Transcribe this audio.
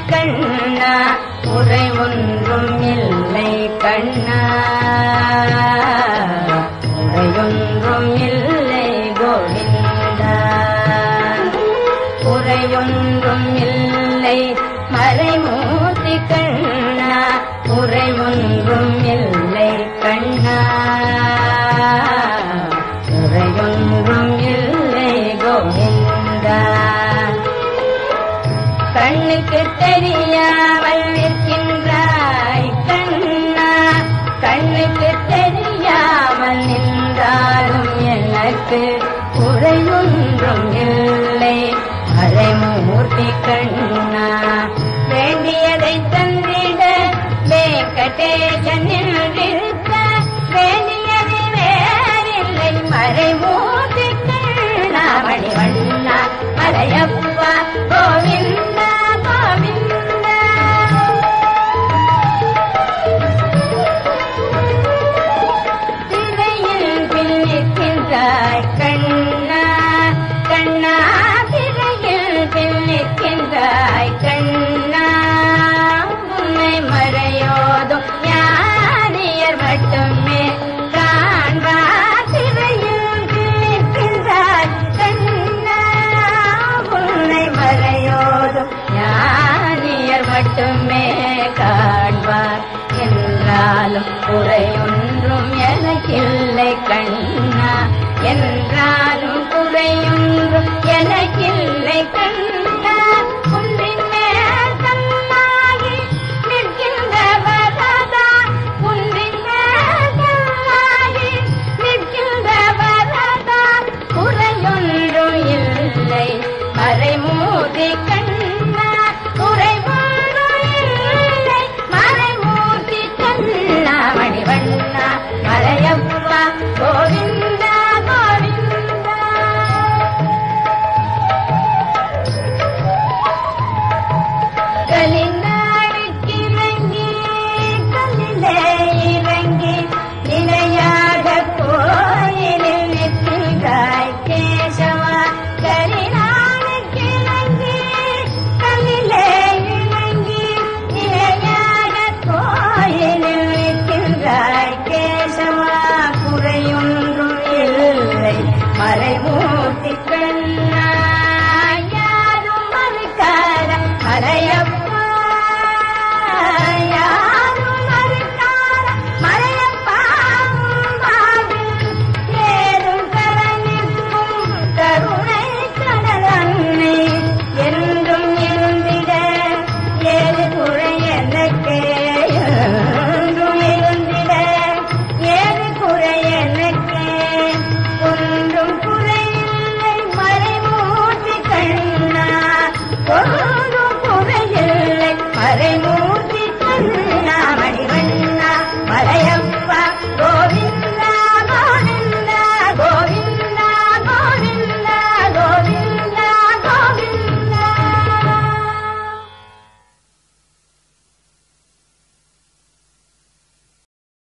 கண்ணா உரை ஒன்றும் இல்லை கண்ணா உரையொன்றும் இல்லை கோவிந்தா உரையொன்றும் இல்லை மறைமூர்த்தி கண்ணா உரை ஒன்றும் இல்லை கண்ணா உரையொன்றும் இல்லை கோவிந்தா கண்ணுக்கு தெரியாமல் நிற்கின்றாய் கண்ணா கண்ணுக்கு தெரியாமல் நின்றாலும் எனக்கு குறையொன்றும் இல்லை மறைமூர்த்தி கண்ணா வேண்டியதை தந்திட வேங்கடேசன் நின்றிருக்க வேண்டியது வேறில்லை மறைமூர்த்தி கண்ணா மணிவண்ணா மலையப்பா கோவிந்தா கோவிந்தா திரையில் பின்னிற்கின்றாய் கண்ணா கண்ணா திரையில் பின்னிற்கின்றாய் கண்ணா உன்னை மறையோதும் ஞானியர் மட்டுமே காண்பார் திரையில் பின்னிற்கின்றாய் கண்ணா உன்னை மறையோதும் ஞானியர் மட்டுமே காண்பார் என்றாலும் குறையும்